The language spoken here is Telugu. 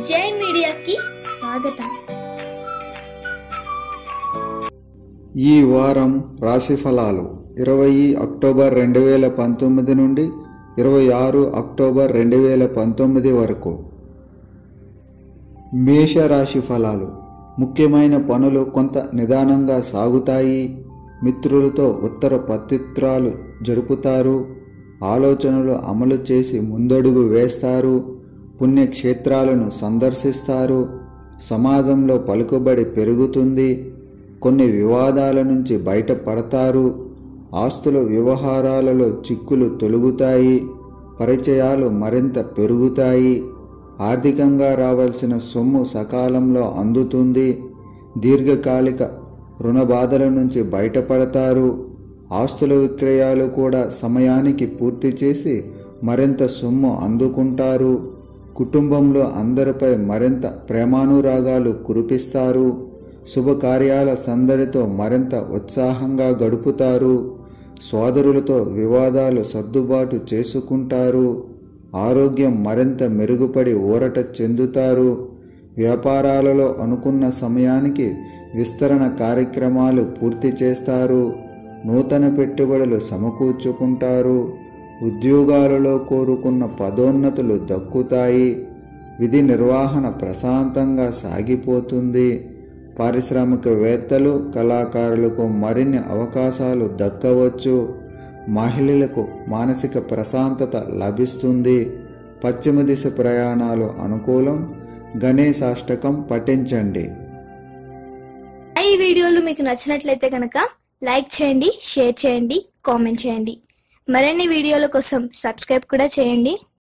జై మీడియాకి స్వాగతం ఈ వారం రాశి ఫలాలు ఇరవై అక్టోబర్ రెండు వేల పంతొమ్మిది నుండి ఇరవై ఆరు అక్టోబర్ రెండు వేల పంతొమ్మిది వరకు మేషరాశి ఫలాలు ముఖ్యమైన పనులు కొంత నిదానంగా సాగుతాయి మిత్రులతో ఉత్తర పత్రిత్రాలు జరుపుతారు ఆలోచనలు అమలు చేసి ముందడుగు వేస్తారు పుణ్యక్షేత్రాలను సందర్శిస్తారు సమాజంలో పలుకుబడి పెరుగుతుంది కొన్ని వివాదాల నుంచి బయటపడతారు ఆస్తుల వ్యవహారాలలో చిక్కులు తొలగుతాయి పరిచయాలు మరింత పెరుగుతాయి ఆర్థికంగా రావాల్సిన సొమ్ము సకాలంలో అందుతుంది దీర్ఘకాలిక రుణ బాధల నుంచి బయటపడతారు ఆస్తుల విక్రయాలు కూడా సమయానికి పూర్తి చేసి మరింత సొమ్ము అందుకుంటారు కుటుంబంలో అందరిపై మరింత ప్రేమానురాగాలు కురిపిస్తారు శుభకార్యాల సందడితో మరింత ఉత్సాహంగా గడుపుతారు సోదరులతో వివాదాలు సర్దుబాటు చేసుకుంటారు ఆరోగ్యం మరింత మెరుగుపడి ఊరట చెందుతారు వ్యాపారాలలో అనుకున్న సమయానికి విస్తరణ కార్యక్రమాలు పూర్తి చేస్తారు నూతన పెట్టుబడులు సమకూర్చుకుంటారు ఉద్యోగాలలో కోరుకున్న పదోన్నతులు దక్కుతాయి విధి నిర్వహణ ప్రశాంతంగా సాగిపోతుంది పారిశ్రామికవేత్తలు కళాకారులకు మరిన్ని అవకాశాలు దక్కవచ్చు మహిళలకు మానసిక ప్రశాంతత లభిస్తుంది పశ్చిమ దిశ ప్రయాణాలు అనుకూలం గణేశాష్టకం పఠించండి ఈ వీడియోలు మీకు నచ్చినట్లయితే కనుక లైక్ చేయండి షేర్ చేయండి కామెంట్ చేయండి మరిన్ని వీడియోల కోసం సబ్స్క్రైబ్ కూడా చేయండి